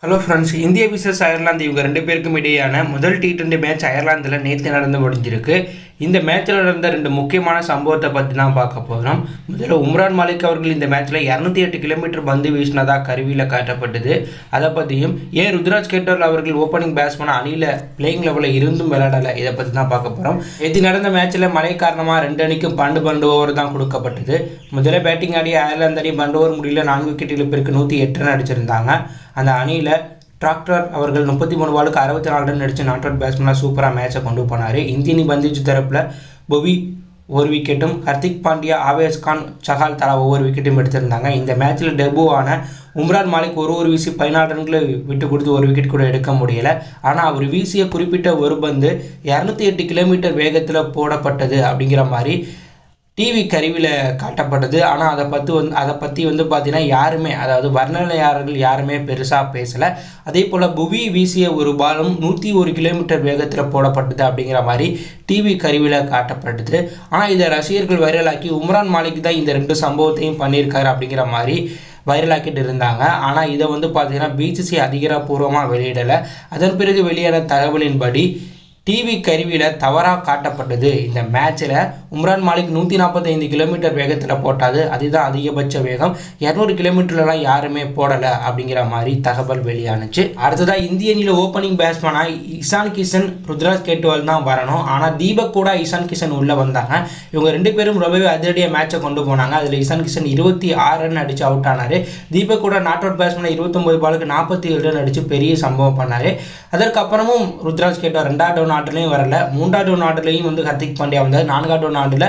hello friends India versus Ireland இவங்க ரெண்டு பேருக்கும் இடையேயான முதல் டி டுவெண்ட்டி மேட்ச் அயர்லாந்தில் நேற்று நடந்து முடிஞ்சிருக்கு இந்த மேட்ச்சில் நடந்த ரெண்டு முக்கியமான சம்பவத்தை பற்றி தான் பார்க்க போகிறோம் முதல்ல உம்ரான் மாலிக் அவர்கள் இந்த மேட்ச்சில் இரநூத்தி எட்டு கிலோமீட்டர் பந்து வீசினதா கருவியில் காட்டப்பட்டது அதை பற்றியும் ஏன் ருத்ராஜ் கேட்டோல் அவர்கள் ஓப்பனிங் பேட்ஸ்மேன் அணியில் பிளேயிங் லெவலில் இருந்தும் விளையாடலை இதை பற்றி தான் பார்க்க போகிறோம் இது நடந்த மேட்ச்சில் மழை காரணமாக ரெண்டு அணிக்கும் பண்டு பண்டு ஓவர் தான் கொடுக்கப்பட்டது முதல்ல பேட்டிங் ஆடி அயர்லாந்து அணி பண்டு ஓவர் முடியல நான்கு விக்கெட் இழப்பிற்கு நூற்றி எட்டு ரன் அடிச்சிருந்தாங்க அந்த அணியில் டிராக்டர் அவர்கள் முப்பத்தி மூணு பாலுக்கு அறுபத்தி நாலு ரன் அடித்து நாட் அவுட் பேட்ஸ்மேனாக சூப்பராக மேட்சை கொண்டு போனார் இந்திய அணி பந்துவீச்சு தரப்பில் பொவி ஒரு விக்கெட்டும் ஹர்திக் பாண்டியா ஆவேஸ் கான் சஹால் தலா ஒவ்வொரு விக்கெட்டும் எடுத்திருந்தாங்க இந்த மேட்ச்சில் டெபு ஆன உம்ரான் மாலிக் ஒரு ஒரு வீசி பதினாலு ரன்களை விட்டு கொடுத்து ஒரு விக்கெட் கூட எடுக்க முடியலை ஆனால் அவர் வீசிய குறிப்பிட்ட ஒரு பந்து இரநூத்தி எட்டு கிலோமீட்டர் வேகத்தில் போடப்பட்டது அப்படிங்கிற மாதிரி டிவி கருவியில் காட்டப்பட்டது ஆனால் அதை பற்றி வந்து அதை பற்றி வந்து பார்த்தீங்கன்னா யாருமே அதாவது வர்ணனையாளர்கள் யாருமே பெருசாக பேசலை அதே போல் புவி வீசிய ஒரு பாலும் நூற்றி ஒரு கிலோமீட்டர் வேகத்தில் போடப்பட்டது அப்படிங்கிற மாதிரி டிவி கருவியில் காட்டப்பட்டது ஆனால் இதை ரசிகர்கள் வைரலாக்கி உம்ரான் மாலிக் தான் இந்த ரெண்டு சம்பவத்தையும் பண்ணியிருக்காரு அப்படிங்கிற மாதிரி வைரலாக்கிட்டு இருந்தாங்க ஆனால் இதை வந்து பார்த்தீங்கன்னா பிசிசி அதிகாரப்பூர்வமாக வெளியிடலை அதன் பிறகு வெளியான தகவலின்படி டிவி கருவியில் தவறாக காட்டப்பட்டது இந்த மேட்ச்சில் உம்ரான் மாலிக் நூற்றி நாற்பத்தைந்து கிலோமீட்டர் வேகத்தில் போட்டாது அதுதான் அதிகபட்ச வேகம் இரநூறு கிலோமீட்டர்லாம் யாருமே போடலை அப்படிங்கிற மாதிரி தகவல் வெளியானுச்சு அடுத்ததாக இந்திய அணியில் ஓப்பனிங் பேட்ஸ்மேனாக இசான் கிஷன் ருத்ராஜ் கேட்வால் தான் வரணும் ஆனால் தீபக் கூட இசான் கிஷன் உள்ளே வந்தாங்க இவங்க ரெண்டு பேரும் ரொம்பவே அதிரடியாக மேட்சை கொண்டு போனாங்க அதில் இசான் கிஷன் இருபத்தி ஆறு ரன் அடித்து அவுட் ஆனார் தீபக் கூட நாட் அவுட் பேட்ஸ்மேன் இருபத்தொம்பது பாலுக்கு நாற்பத்தி ஏழு ரன் அடித்து பெரிய சம்பவம் பண்ணார் அதற்கப்புறமும் ருத்ராஜ் கேட்வால் ரெண்டாவது டவுன் ஆட்டுலையும் வரல மூன்றாவது டவுன் ஆட்டுலையும் வந்து ஹர்திக் பாண்டியா வந்தார் நான்காவது டவுன் ஆட்டில்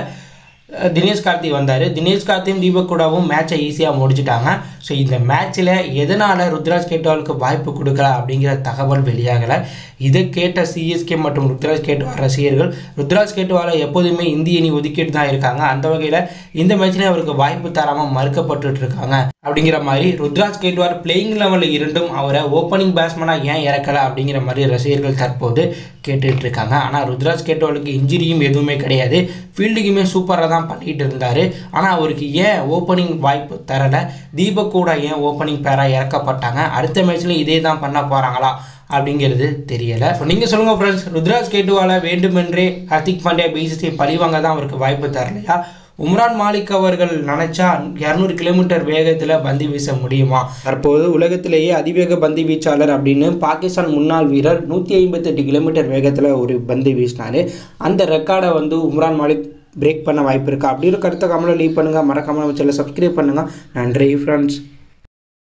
தினேஷ் கார்த்தி வந்தார் தினேஷ் கார்த்தியும் தீபக் கூடவும் மேட்சை ஈஸியாக முடிச்சிட்டாங்க ஸோ இந்த மேட்ச்சில் எதனால் ருத்ராஜ் கேட்வாலுக்கு வாய்ப்பு கொடுக்கல அப்படிங்கிற தகவல் வெளியாகலை இதை கேட்ட சிஎஸ்கே மற்றும் ருத்ராஜ் கேட்வால் ரசிகர்கள் ருத்ராஜ் கேட்வாலை எப்போதுமே இந்திய அணி ஒதுக்கிட்டு தான் இருக்காங்க அந்த வகையில் இந்த மேட்ச்லேயும் அவருக்கு வாய்ப்பு தராமல் மறுக்கப்பட்டு இருக்காங்க அப்படிங்கிற மாதிரி ருத்ராஜ் கேட்வால் பிளேயிங் லெவலில் இருந்தும் அவரை ஓப்பனிங் பேட்ஸ்மேனாக ஏன் இறக்கலை அப்படிங்கிற மாதிரி ரசிகர்கள் தற்போது கேட்டுட்டு இருக்காங்க ஆனால் ருத்ராஜ் கேட்வாலுக்கு இன்ஜுரியும் எதுவுமே கிடையாது ஃபீல்டுக்குமே சூப்பராக தான் பண்ணிகிட்டு இருந்தார் ஆனால் அவருக்கு ஏன் ஓப்பனிங் வாய்ப்பு தரலை தீபக் கூட ஏன் ஓப்பனிங் பேராக இறக்கப்பட்டாங்க அடுத்த மேட்ச்சில் இதே தான் பண்ண போகிறாங்களா அப்படிங்கிறது தெரியலை ஸோ நீங்கள் சொல்லுங்கள் ஃப்ரெண்ட்ஸ் ருத்ராஜ் கேட்டுவால வேண்டுமென்றே ஹர்திக் பாண்டியா பிசிசி பழிவாங்க தான் அவருக்கு வாய்ப்பு தரலையா உம்ரான் மாலிக் அவர்கள் நினச்சா இரநூறு கிலோமீட்டர் வேகத்தில் பந்து வீச முடியுமா தற்போது உலகத்திலேயே அதிவேக பந்து வீச்சாளர் அப்படின்னு பாகிஸ்தான் முன்னாள் வீரர் நூற்றி ஐம்பத்தெட்டு கிலோமீட்டர் வேகத்தில் ஒரு பந்து வீசினார் அந்த ரெக்கார்டை வந்து உம்ரான் மாலிக் பிரேக் பண்ண வாய்ப்பு இருக்கா அப்படி ஒரு கருத்தை கமெண்ட்டில் லீவ் பண்ணுங்கள் மறக்காமல் நம்ம சேனலை சப்ஸ்கிரைப் பண்ணுங்கள் நன்றி ஃப்ரெண்ட்ஸ்